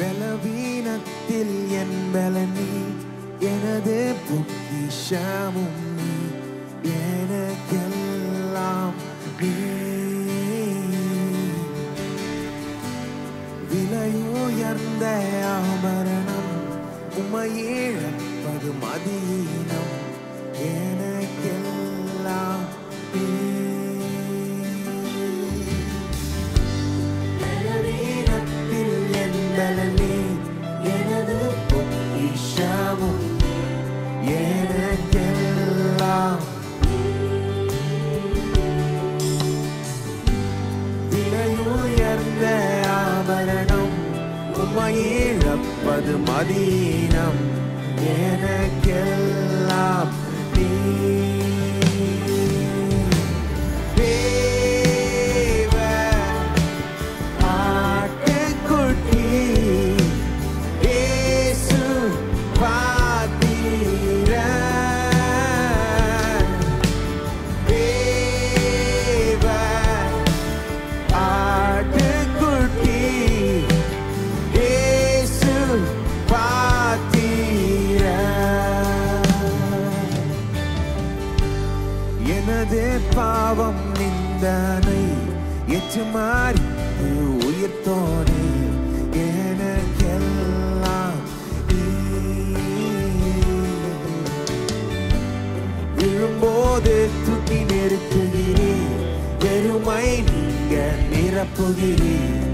பலவீனத்தில் என் பலனி எனது பொக்கிஷமும் நீ எனக்கெல்லாம் நீ விலையுயர்ந்த ஆபரணம் உமையிழப்பது மதீனம் எனக்கெல்லாம் நீ. பலவீனத்தில் என் பலனே, எனது பொக்கிஷமும் எனக்கெல்லாம் விலையுயர்ந்த ஆபரணம் உமையிழப்பது மதீனம் எனக்கெல்லாம் நீ தேவ ஆட்டுக்குட்டி, இயேசு பாத்திரன். தேவ ஆட்டுக்குட்டி, இயேசு பாத்திரன். எனது பாவம் நிந்தனை ஏற்று மாறி உயிர்த்தோனே எனக்கெல்லாம் நீ. விழும்போது தூக்கி நிறுத்துகிறேன் பெருமை நீங்க நிரப்புகிறேன்